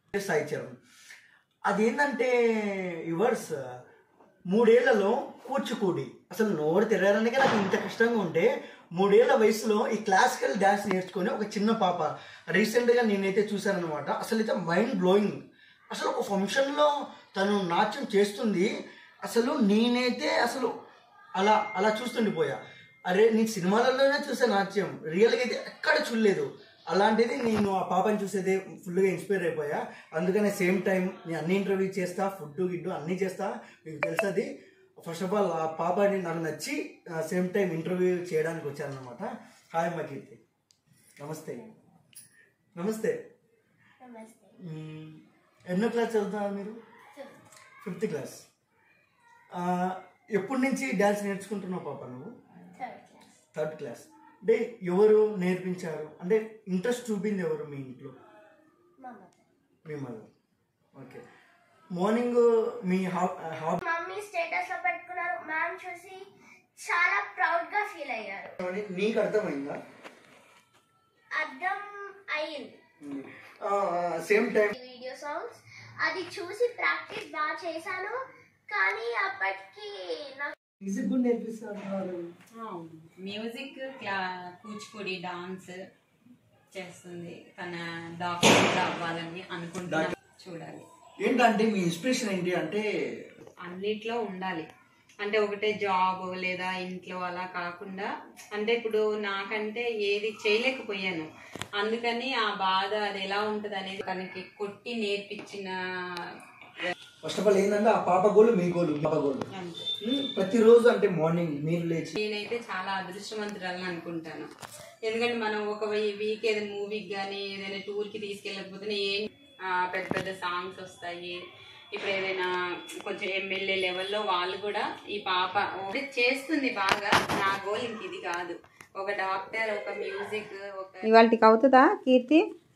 సాయి చరణ్ అదేంటంటే యువర్స్ మూడేళ్లలో కూచిపూడి అసలు నోరు తిరగడానికి నాకు ఇంత కష్టంగా ఉంటే మూడేళ్ల వయసులో ఈ క్లాసికల్ డ్యాన్స్ నేర్చుకొని ఒక చిన్న పాప రీసెంట్గా నేనైతే చూశానమాట అసలు అయితే మైండ్ బ్లోయింగ్ అసలు ఒక ఫంక్షన్లో తను నాట్యం చేస్తుంది అసలు నేనైతే అసలు అలా అలా చూస్తుండిపోయా అరే నేను సినిమాలలోనే చూసా నాట్యం రియల్గా అయితే ఎక్కడ చూడలేదు అలాంటిది నేను ఆ పాపని చూసేది ఫుల్గా ఇన్స్పైర్ అయిపోయా అందుకనే సేమ్ టైం నేను అన్ని ఇంటర్వ్యూ చేస్తా ఫుడ్ గిడ్డు అన్నీ చేస్తా మీకు తెలుసది ఫస్ట్ ఆఫ్ ఆల్ ఆ పాపని నాకు నచ్చి సేమ్ టైం ఇంటర్వ్యూ చేయడానికి వచ్చానమాట హాయ్ అమ్మ కీర్తి నమస్తే నమస్తే నమస్తే మ్మ్. ఎన్నో క్లాస్ చదువుతున్నారు మీరు ఫిఫ్త్ క్లాస్ ఆ, ఎప్పటి నుంచి డ్యాన్స్ నేర్చుకుంటున్నావు పాప నువ్వు థర్డ్ క్లాస్ థర్డ్ క్లాస్ అంటే ఎవరు నేర్పించారు అంటే ఇంట్రెస్ట్ చూపింది ఎవరు మీ ఇంట్లో మా మదర్ మీ మదర్ ఓకే మార్నింగ్ మీ హాబీ మమ్మీ స్టేటస్ లో పెట్టుకున్నారు మ్యామ్ చూసి చాలా ప్రౌడ్ గా ఫీల్ అయ్యారు నీకు అర్థమైందా అర్థం అయింది సేమ్ టైం వీడియో సాంగ్స్ అది చూసి ప్రాక్టీస్ బాగా చేశాను కానీ అప్పటికి నాకు మ్యూజిక్ కూడా నేర్పిస్తారు మ్యూజిక్ క్లా కూచిపూడి డాన్స్ చేస్తుంది తన డాక్టర్ కూడా అవ్వాలని అనుకుంటున్నా చూడాలి ఏంటంటే మీ ఇన్స్పిరేషన్ ఏంటి అంటే అన్నిట్లో ఉండాలి అంటే ఒకటే జాబ్ లేదా ఇంట్లో అలా కాకుండా అంటే ఇప్పుడు నాకంటే ఏది చేయలేకపోయాను అందుకని ఆ బాధ అది ఎలా ఉంటుంది అనేది తనకి కొట్టి నేర్పించిన ఫస్ట్ ఆఫ్ ఆల్ ఏంటంటే ఆ పాప గోలు మీ గోలు పాప గోలు అంతే మ్మ్. ప్రతిరోజు అంటే మార్నింగ్ మీరు లేచి నేనైతే చాలా అదృష్టవంతురాలని అనుకుంటాను ఎందుకంటే మనం ఒక వీక్ ఏదైనా మూవీకి కానీ ఏదైనా టూర్కి తీసుకెళ్ళకపోతే ఏం ఆ, పెద్ద పెద్ద సాంగ్స్ వస్తాయి ఇప్పుడు ఏదైనా కొంచెం ఎమ్మెల్యే లెవెల్లో వాళ్ళు కూడా ఈ పాప ఒకటి చేస్తుంది బాగా నా గోల్ ఇంక ఇది కాదు ఒక డాక్టర్ ఒక మ్యూజిక్ ఒక ఇవాళకి అవుతుందా కీర్తి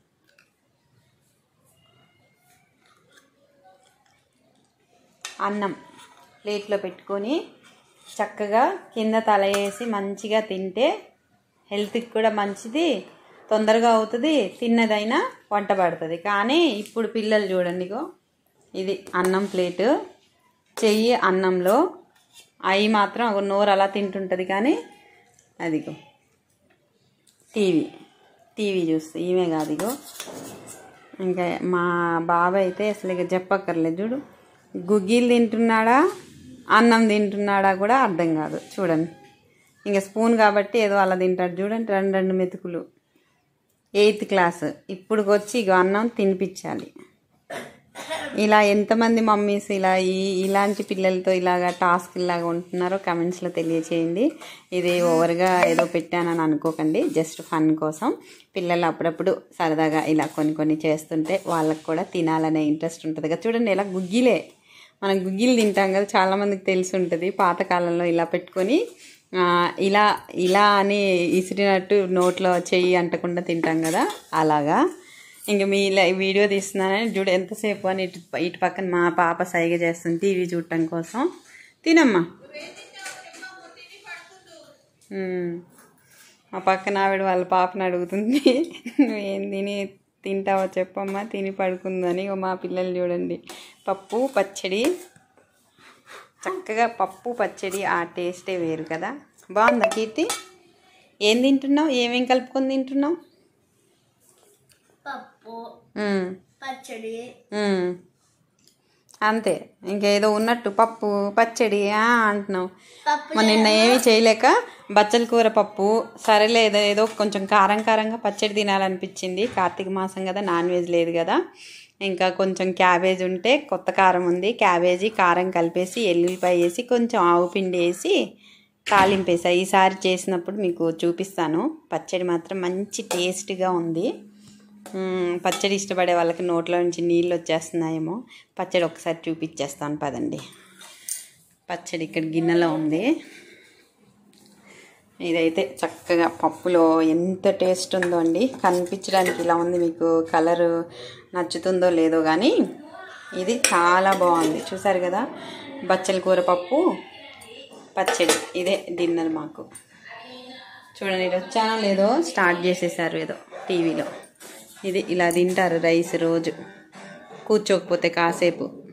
అన్నం ప్లేట్లో పెట్టుకొని చక్కగా కింద తల వేసి మంచిగా తింటే హెల్త్కి కూడా మంచిది తొందరగా అవుతుంది తిన్నదైనా వంట పడుతుంది కానీ ఇప్పుడు పిల్లలు చూడండి ఇగో ఇది అన్నం ప్లేటు చెయ్యి అన్నంలో అవి మాత్రం ఒక నోరు అలా తింటుంటుంది కానీ అదిగో టీవీ టీవీ చూస్తే ఈమె కాదు ఇగో ఇంకా మా బాబాయ్ అయితే అసలు ఇక చెప్పక్కర్లేదు చూడు గుగ్గిలు తింటున్నాడా అన్నం తింటున్నాడా కూడా అర్థం కాదు చూడండి ఇంకా స్పూన్ కాబట్టి ఏదో అలా తింటాడు చూడండి రెండు రెండు మెతుకులు ఎయిత్ క్లాస్ ఇప్పుడు వచ్చి ఇగో అన్నం తినిపించాలి ఇలా ఎంతమంది మమ్మీస్ ఇలా ఈ ఇలాంటి పిల్లలతో ఇలాగా టాస్క్ ఇలాగా ఉంటున్నారో కమెంట్స్లో తెలియచేయండి ఇది ఓవర్గా ఏదో పెట్టానని అనుకోకండి జస్ట్ ఫన్ కోసం పిల్లలు అప్పుడప్పుడు సరదాగా ఇలా కొన్ని కొన్ని చేస్తుంటే వాళ్ళకి కూడా తినాలనే ఇంట్రెస్ట్ ఉంటుంది కదా చూడండి ఇలా గుగ్గిలే మనం గుగ్గిలు తింటాం కదా చాలామందికి తెలిసి ఉంటుంది పాతకాలంలో ఇలా పెట్టుకొని ఆ, ఇలా ఇలా అని ఇసిరినట్టు నోట్లో చెయ్యి అంటకుండా తింటాం కదా అలాగా ఇంకా మీ ఇలా వీడియో తీస్తున్నానని చూడు ఎంతసేపు అని ఇటు ఇటు పక్కన మా పాప సైగ చేస్తుంది టీవీ చూడటం కోసం తినమ్మా ఉమ్. మా పక్కన ఆవిడ వాళ్ళ పాపని అడుగుతుంది నువ్వేం తిని తింటావో చెప్పమ్మా తిని పడుకుందని ఇగో మా పిల్లలు చూడండి పప్పు పచ్చడి చక్కగా పప్పు పచ్చడి ఆ టేస్టే వేరు కదా బాగుందా కీర్తి ఏం తింటున్నావు ఏమేం కలుపుకొని తింటున్నావు పప్పు ఉమ్. పచ్చడి ఉమ్. అంతే ఇంకేదో ఉన్నట్టు పప్పు పచ్చడి ఆ అంటున్నావు పప్పు మరి నిన్న ఏమీ చేయలేక బచ్చల కూర పప్పు సరేలే ఏదో ఏదో కొంచెం కారం కారంగా పచ్చడి తినాలనిపించింది కార్తీక మాసం కదా నాన్ వెజ్ లేదు కదా ఇంకా కొంచెం క్యాబేజ్ ఉంటే కొత్త కారం ఉంది క్యాబేజీ కారం కలిపేసి ఎల్లుల్లిపాయ వేసి కొంచెం ఆవు పిండి వేసి తాలింపేసా ఈసారి చేసినప్పుడు మీకు చూపిస్తాను పచ్చడి మాత్రం మంచి టేస్ట్గా ఉంది మ్మ్, పచ్చడి ఇష్టపడే వాళ్ళకి నోట్లో నుంచి నీళ్ళు వచ్చేస్తున్నాయేమో పచ్చడి ఒకసారి చూపించేస్తాను పదండి పచ్చడి ఇక్కడ గిన్నెలో ఉంది ఇదైతే చక్కగా పప్పులో ఎంత టేస్ట్ ఉందో అండి కనిపించడానికి ఇలా ఉంది మీకు కలర్ నచ్చుతుందో లేదో కానీ ఇది చాలా బాగుంది చూసారు కదా బచ్చల కూర పప్పు పచ్చడి ఇదే డిన్నర్ మాకు చూడండి ఇది వచ్చానో లేదో స్టార్ట్ చేసేసారు ఏదో టీవీలో ఇది ఇలా తింటారు రైస్ రోజు కూర్చోకపోతే కాసేపు